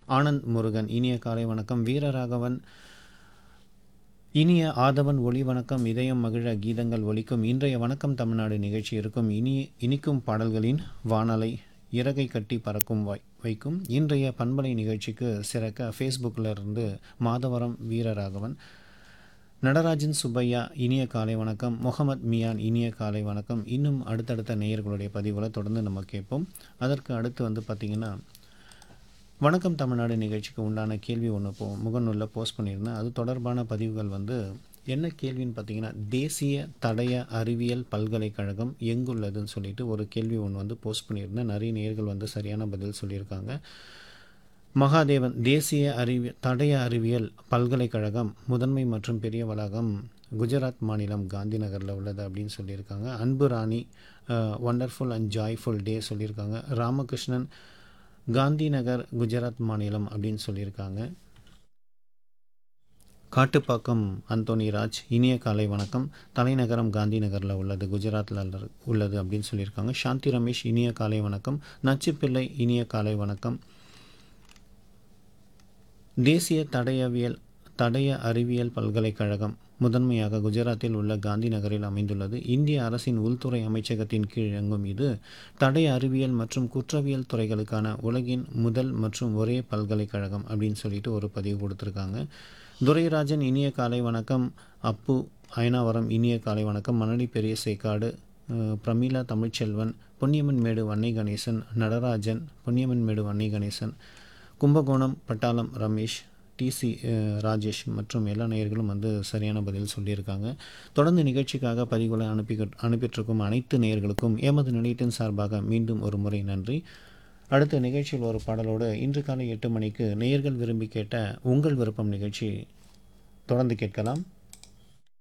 ஆனந்த் முருகன் இனிய காலை வணக்கம் வீரராகவன் இனிய ஆதவன் ஒளி வணக்கம் இதயம் மகிழ கீதங்கள் ஒலிக்கும் இன்றைய வணக்கம் தமிழ்நாடு நிகழ்ச்சி இருக்கும் இனி இனிக்கும் பாடல்களின் வானலை இறகை கட்டி பறக்கும் வாய் வைக்கும் இன்றைய பண்பலை நிகழ்ச்சிக்கு சிறக்க ஃபேஸ்புக்கில் இருந்து மாதவரம் வீரராகவன் நடராஜன் சுப்பையா இனிய காலை வணக்கம் முகமது மியான் இனிய காலை வணக்கம் இன்னும் அடுத்தடுத்த நேயர்களுடைய பதிவுகளை தொடர்ந்து நம்ம கேட்போம் அதற்கு அடுத்து வந்து பார்த்திங்கன்னா வணக்கம் தமிழ்நாடு நிகழ்ச்சிக்கு உண்டான கேள்வி ஒன்று போ முகநூலில் போஸ்ட் பண்ணியிருந்தேன் அது தொடர்பான பதிவுகள் வந்து என்ன கேள்வின்னு பார்த்தீங்கன்னா தேசிய தடய அறிவியல் பல்கலைக்கழகம் எங்குள்ளதுன்னு சொல்லிட்டு ஒரு கேள்வி ஒன்று வந்து போஸ்ட் பண்ணியிருந்தேன் நிறைய நேர்கள் வந்து சரியான பதில் சொல்லியிருக்காங்க மகாதேவன் தேசிய அறிவி தடய அறிவியல் பல்கலைக்கழகம் முதன்மை மற்றும் பெரிய வளாகம் குஜராத் மாநிலம் காந்தி நகரில் உள்ளது அப்படின்னு சொல்லியிருக்காங்க Anbu Rani wonderful and joyful day சொல்லியிருக்காங்க ராமகிருஷ்ணன் காந்தி நகர் குஜராத் மாநிலம் அப்படின்னு சொல்லியிருக்காங்க காட்டுப்பாக்கம் அந்தோனி ராஜ் இனிய காலை வணக்கம் தலைநகரம் காந்தி நகரில் உள்ளது குஜராத்தில் உள்ளது அப்படின்னு சொல்லியிருக்காங்க சாந்தி ரமேஷ் இனிய காலை வணக்கம் நச்சுப்பிள்ளை இனிய காலை வணக்கம் தேசிய தடயவியல் தடய அறிவியல் பல்கலைக்கழகம் முதன்மையாக குஜராத்தில் உள்ள காந்தி நகரில் அமைந்துள்ளது இந்திய அரசின் உள்துறை அமைச்சகத்தின் கீழ் இயங்கும் இது தடய அறிவியல் மற்றும் குற்றவியல் துறைகளுக்கான உலகின் முதல் மற்றும் ஒரே பல்கலைக்கழகம் அப்படின்னு சொல்லிட்டு ஒரு பதிவு கொடுத்துருக்காங்க துரைராஜன் இனிய காலை வணக்கம் அப்பு அயனாவரம் இனிய காலை வணக்கம் மணலி பெரிய சேக்காடு பிரமீளா தமிழ்ச்செல்வன் பொன்னியம்மன் மேடு வன்னை கணேசன் நடராஜன் பொன்னியம்மன் மேடு வன்னை கணேசன் கும்பகோணம் பட்டாளம் ரமேஷ் டிசி ராஜேஷ் மற்றும் எல்லா நேயர்களும் வந்து சரியான பதில் சொல்லியிருக்காங்க தொடர்ந்து நிகழ்ச்சிக்காக பதிவுகளை அனுப்பி அனுப்பிட்டிருக்கும் அனைத்து நேயர்களுக்கும் எமது நிலையத்தின் சார்பாக மீண்டும் ஒரு முறை நன்றி அடுத்த நிகழ்ச்சியில் ஒரு பாடலோடு இன்று காலை எட்டு மணிக்கு நேயர்கள் விரும்பி கேட்ட உங்கள் விருப்பம் நிகழ்ச்சி தொடர்ந்து கேட்கலாம்